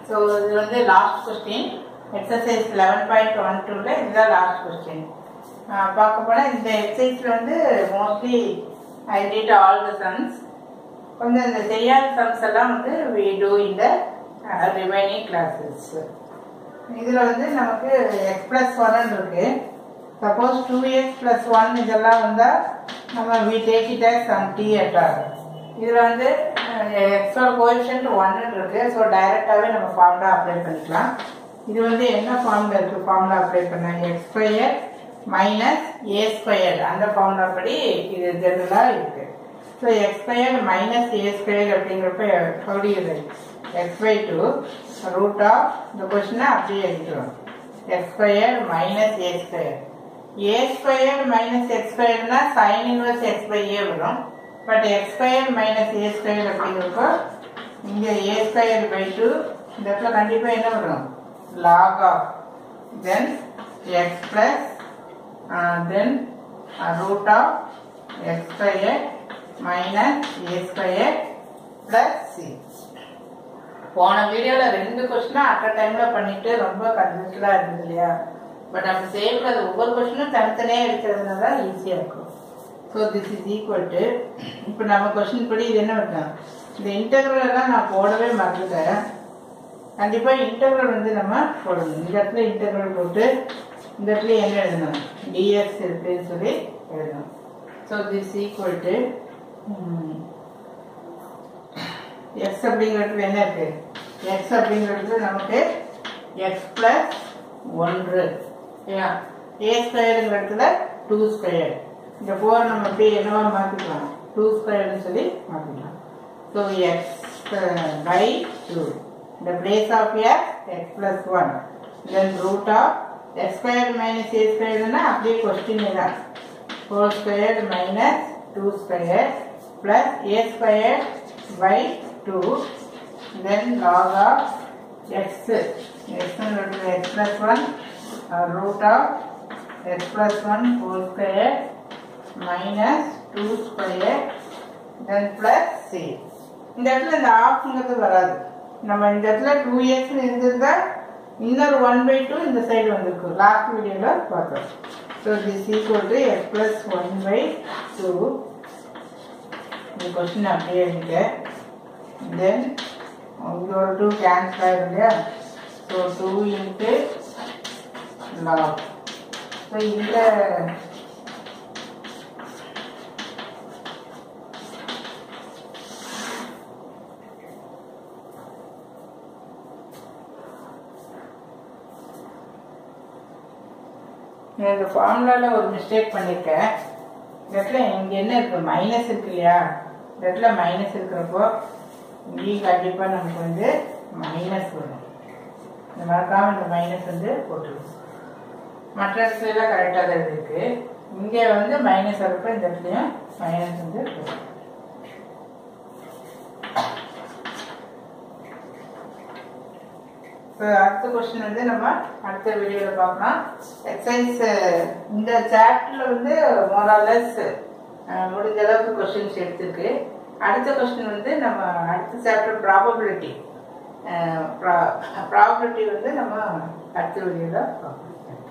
so இது வந்து last question exercise eleven point one டூவில் இதுதான் லாஸ்ட் கொஸ்டின் பார்க்க போனால் இந்த எக்ஸசைஸில் வந்து mostly I did all the sums கொஞ்சம் இந்த செய்யாத சம்ஸ் எல்லாம் வந்து வி டூ இந்த ரிமைனிங் கிளாஸஸ் இதில் வந்து நமக்கு எக்ஸ் ப்ளஸ் ஒன் இருக்கு suppose two x plus one இதெல்லாம் வந்தால் நம்ம we take it as some டி எட்டார் இதில் வந்து எக்ஸோட கோஎஃபிஷியன்ட் ஒன்னு இருக்கு ஸோ டைரெக்டாகவே நம்ம ஃபார்முலா அப்ளை பண்ணிக்கலாம் இது வந்து என்ன ஃபார்முலா இருக்கு ஃபார்முலா அப்ளை பண்ண x square minus a square அந்த ஃபார்முலா படி இது ஜெனரலாக இருக்கு so x square minus a square அப்படிங்கிறப்ப எப்படி இது x by two root of இந்த கொஸ்டினை அப்படியே எடுத்துரும் x square minus a square a square minus x ஸ்கொயர்னா sine inverse x by a வரும் but x square minus a square அப்படிங்கிறப்போ இங்கே ஏ ஸ்கொயர் பை டூ இந்த இடத்துல கண்டிப்பாக என்ன வரும் log of then x plus then root of x square minus a square plus c போன வீடியோவில் ரெண்டு கொஸ்டினும் அட் அ டைமில் பண்ணிட்டு ரொம்ப கன்ஃபியூஸ்டாக இருந்தது இல்லையா பட் அப்படி செய்யக்கூடாது ஒவ்வொரு கொஸ்டினும் தனித்தனியாக இருக்கிறதுனால தான் ஈஸியாக இருக்கும் so this is equal to இப்போ நம்ம கொஸ்டின் படி இது என்ன பண்ணலாம் இந்த இன்டெக்ரலாம் நான் போடவே மறந்துட்டேன் கண்டிப்பாக இன்டெக்ரல் வந்து நம்ம போடணும் இந்த இடத்துல இன்டெக்ரல் போட்டு இந்த இடத்துல என்ன எழுதணும் டிஎக்ஸ் இருக்குன்னு சொல்லி எழுதணும் so this equal to x அப்படிங்கிறது என்ன இருக்கு எக்ஸ் அப்படிங்கிறது நமக்கு எக்ஸ் பிளஸ் ஒன்று ஏன் ஏ ஸ்கொயருங்கிறதுல டூ ஸ்கொயர் இந்த ஃபோர் நம்ம அப்படியே என்னவா மாற்றிக்கலாம் டூ ஸ்கொயர்னு சொல்லி மாற்றிக்கலாம் ஸோ எக்ஸ் பை டூ இந்த place of x x plus one then root of x square minus a ஸ்கொயர்னா அப்படியே கொஸ்டின் தான் four square minus two square plus a square by two then log of x x x plus one root of x plus 1 whole square minus 2 square then plus c இந்த இடத்துல இந்த ஆஃப்ங்கிறது வராது நம்ம இந்த இடத்துல டூ எக்ஸ் இருந்திருந்தா இன்னொரு one by two இந்த சைடு வந்திருக்கு லாஸ்ட் வீடியோவில் பார்த்தோம் so this equal to x plus one by two இந்த கொஸ்டின் அப்படியே இருக்கு தென் இங்கே ஒரு டூ கேன்சல் ஆயிரும் இல்லையா so two into log so இந்த இந்த ஃபார்முலாவில் ஒரு மிஸ்டேக் பண்ணியிருக்கேன் இந்த இடத்துல இங்கே என்ன இருக்கு மைனஸ் இருக்கு இல்லையா இந்த இடத்துல மைனஸ் இருக்கிறப்போ இங்கே கண்டிப்பாக நமக்கு வந்து மைனஸ் வரும் இந்த மறக்காமல் இந்த மைனஸ் வந்து போட்டுருவோம் மற்ற இடத்துலலாம் கரெக்டாக தான் இருக்கு இங்கே வந்து மைனஸ் வரப்போ இந்த இடத்துலையும் மைனஸ் வந்து போடும் இப்போ அடுத்த கொஸ்டின் வந்து நம்ம அடுத்த வீடியோவில் பார்க்கலாம் எக்ஸசைஸ் இந்த சாப்டரில் வந்து மோராலஸ் முடிஞ்ச அளவுக்கு கொஸ்டின்ஸ் எடுத்திருக்கு அடுத்த கொஸ்டின் வந்து நம்ம அடுத்த சாப்டர் ப்ராபபிலிட்டி ப்ராபபிலிட்டி வந்து நம்ம அடுத்த வீடியோவில் பார்க்கலாம்